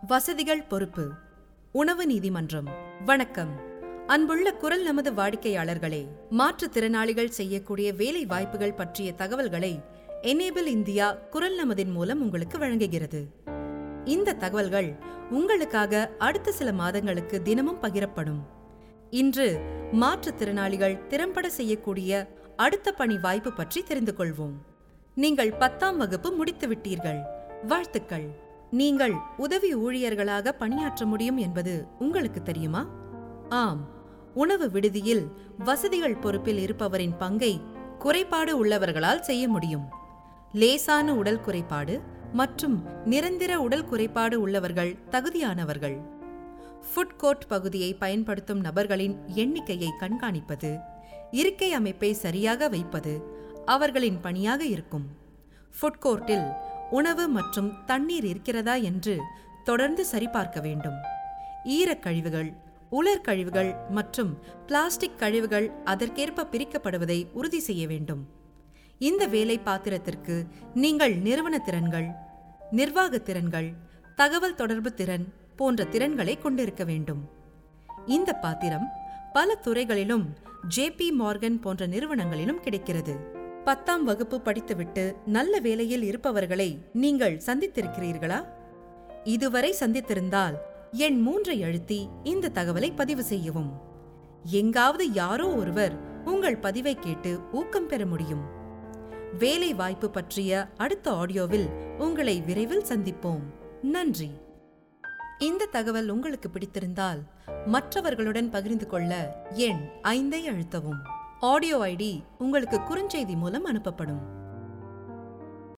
வசதிகள் பொறுப்பு உணவு நீதிமன்றம் வணக்கம் அன்புள்ள குரல் நமது வாடிக்கையாளர்களே மாற்றுத்திறனாளிகள் செய்யக்கூடிய வேலை வாய்ப்புகள் பற்றிய தகவல்களை எனேபிள் இந்தியா குரல் நமதின் மூலம் உங்களுக்கு வழங்குகிறது இந்த தகவல்கள் உங்களுக்காக அடுத்த சில மாதங்களுக்கு தினமும் பகிரப்படும் இன்று மாற்றுத்திறனாளிகள் திறம்பட செய்யக்கூடிய அடுத்த பணி வாய்ப்பு பற்றி தெரிந்து கொள்வோம் நீங்கள் பத்தாம் வகுப்பு முடித்து விட்டீர்கள் வாழ்த்துக்கள் நீங்கள் உதவி ஊழியர்களாக பணியாற்ற முடியும் என்பது உங்களுக்கு தெரியுமா ஆம் உணவு விடுதியில் வசதிகள் பொறுப்பில் இருப்பவரின் பங்கை குறைபாடு உள்ளவர்களால் செய்ய முடியும் லேசான உடல் குறைபாடு மற்றும் நிரந்தர உடல் குறைபாடு உள்ளவர்கள் தகுதியானவர்கள் ஃபுட் கோர்ட் பகுதியை பயன்படுத்தும் நபர்களின் எண்ணிக்கையை கண்காணிப்பது இருக்கை அமைப்பை சரியாக வைப்பது அவர்களின் பணியாக இருக்கும் ஃபுட் கோர்ட்டில் உணவு மற்றும் தண்ணீர் இருக்கிறதா என்று தொடர்ந்து சரிபார்க்க வேண்டும் ஈரக்கழிவுகள் உலர் கழிவுகள் மற்றும் பிளாஸ்டிக் கழிவுகள் அதற்கேற்ப பிரிக்கப்படுவதை உறுதி செய்ய வேண்டும் இந்த வேலை பாத்திரத்திற்கு நீங்கள் நிறுவன திறன்கள் நிர்வாக திறன்கள் தகவல் தொடர்பு திறன் போன்ற திறன்களை கொண்டிருக்க வேண்டும் இந்த பாத்திரம் பல துறைகளிலும் ஜேபி மார்கன் போன்ற நிறுவனங்களிலும் கிடைக்கிறது பத்தாம் வகுப்பு படித்துவிட்டு நல்ல வேலையில் இருப்பவர்களை நீங்கள் சந்தித்திருக்கிறீர்களா இதுவரை சந்தித்திருந்தால் எண் மூன்றை அழுத்தி இந்த தகவலை பதிவு செய்யவும் எங்காவது யாரோ ஒருவர் உங்கள் பதிவை கேட்டு ஊக்கம் பெற முடியும் வேலை வாய்ப்பு பற்றிய அடுத்த ஆடியோவில் உங்களை விரைவில் சந்திப்போம் நன்றி இந்த தகவல் உங்களுக்கு பிடித்திருந்தால் மற்றவர்களுடன் பகிர்ந்து கொள்ள எண் ஐந்தை அழுத்தவும் ஆடியோ ஐடி உங்களுக்கு குறுஞ்செய்தி மூலம் அனுப்பப்படும்